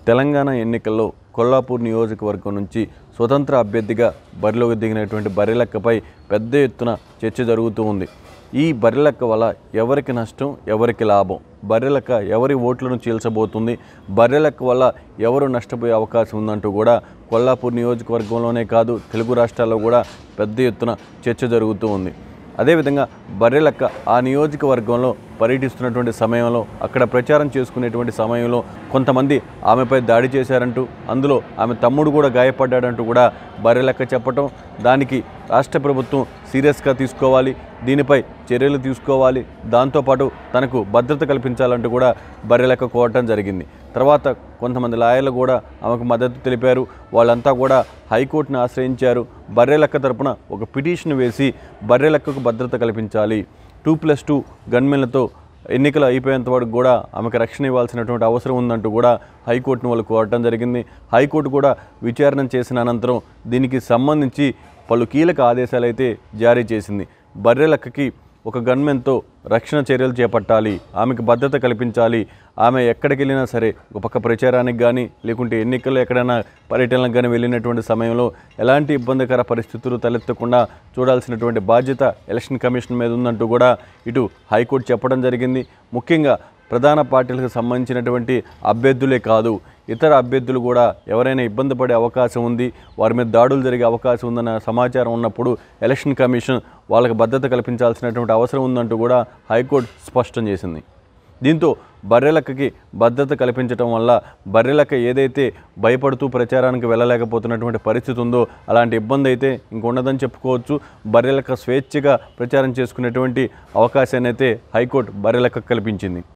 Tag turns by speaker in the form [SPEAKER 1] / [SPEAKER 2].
[SPEAKER 1] తెలంగాణ ఎన్నికల్లో కొల్లాపూర్ నియోజకవర్గం నుంచి స్వతంత్ర అభ్యర్థిగా బరిలోకి దిగినటువంటి బర్రెలక్కపై పెద్ద ఎత్తున చర్చ జరుగుతూ ఉంది ఈ బర్రెలక్క వల్ల ఎవరికి నష్టం ఎవరికి లాభం బర్రెలక్క ఎవరి ఓట్లను చీల్చబోతుంది బర్రెలక్క వల్ల ఎవరు నష్టపోయే అవకాశం ఉందంటూ కూడా కొల్లాపూర్ నియోజకవర్గంలోనే కాదు తెలుగు రాష్ట్రాల్లో కూడా పెద్ద ఎత్తున చర్చ జరుగుతూ ఉంది అదేవిధంగా బర్రెలక్క ఆ నియోజకవర్గంలో పర్యటిస్తున్నటువంటి సమయంలో అక్కడ ప్రచారం చేసుకునేటువంటి సమయంలో కొంతమంది ఆమెపై దాడి చేశారంటూ అందులో ఆమె తమ్ముడు కూడా గాయపడ్డాడంటూ కూడా బర్రెలక్క చెప్పటం దానికి రాష్ట్ర ప్రభుత్వం సీరియస్గా తీసుకోవాలి దీనిపై చర్యలు తీసుకోవాలి దాంతోపాటు తనకు భద్రత కల్పించాలంటూ కూడా బర్రెలక్క కోరటం జరిగింది తర్వాత కొంతమంది లాయర్లు కూడా ఆమెకు మద్దతు తెలిపారు వాళ్ళంతా కూడా హైకోర్టును ఆశ్రయించారు బర్రెలక్క తరపున ఒక పిటిషన్ వేసి బర్రెలక్కకు భద్రత కల్పించాలి టూ ప్లస్ టూ గన్మెన్లతో ఎన్నికలు అయిపోయేంత వరకు కూడా ఆమెకు రక్షణ ఇవ్వాల్సినటువంటి అవసరం ఉందంటూ కూడా హైకోర్టును వాళ్ళు కోరటం జరిగింది హైకోర్టు కూడా విచారణ చేసిన అనంతరం దీనికి సంబంధించి పలు కీలక ఆదేశాలు అయితే జారీ చేసింది బర్రెలక్కకి ఒక గన్మెన్తో రక్షణ చర్యలు చేపట్టాలి ఆమెకు భద్రత కల్పించాలి ఆమె ఎక్కడికి వెళ్ళినా సరే ఒక పక్క ప్రచారానికి కానీ లేకుంటే ఎన్నికల్లో ఎక్కడైనా పర్యటనలకు కానీ వెళ్ళినటువంటి సమయంలో ఎలాంటి ఇబ్బందికర పరిస్థితులు తలెత్తకుండా చూడాల్సినటువంటి బాధ్యత ఎలక్షన్ కమిషన్ మీద ఉందంటూ కూడా ఇటు హైకోర్టు చెప్పడం జరిగింది ముఖ్యంగా ప్రధాన పార్టీలకు సంబంధించినటువంటి అభ్యర్థులే కాదు ఇతర అభ్యర్థులు కూడా ఎవరైనా ఇబ్బంది పడే అవకాశం ఉంది వారి మీద దాడులు జరిగే అవకాశం ఉందన్న సమాచారం ఉన్నప్పుడు ఎలక్షన్ కమిషన్ వాళ్ళకి భద్రత కల్పించాల్సినటువంటి అవసరం ఉందంటూ కూడా హైకోర్టు స్పష్టం చేసింది దీంతో బర్రెలక్కకి భద్రత కల్పించడం వల్ల బర్రెలక్క ఏదైతే భయపడుతూ ప్రచారానికి వెళ్ళలేకపోతున్నటువంటి పరిస్థితి ఉందో అలాంటి ఇబ్బంది అయితే ఇంకొన్నదని చెప్పుకోవచ్చు బర్రెలక్క స్వేచ్ఛగా ప్రచారం చేసుకునేటువంటి అవకాశాన్ని అయితే హైకోర్టు బర్రెలక్క కల్పించింది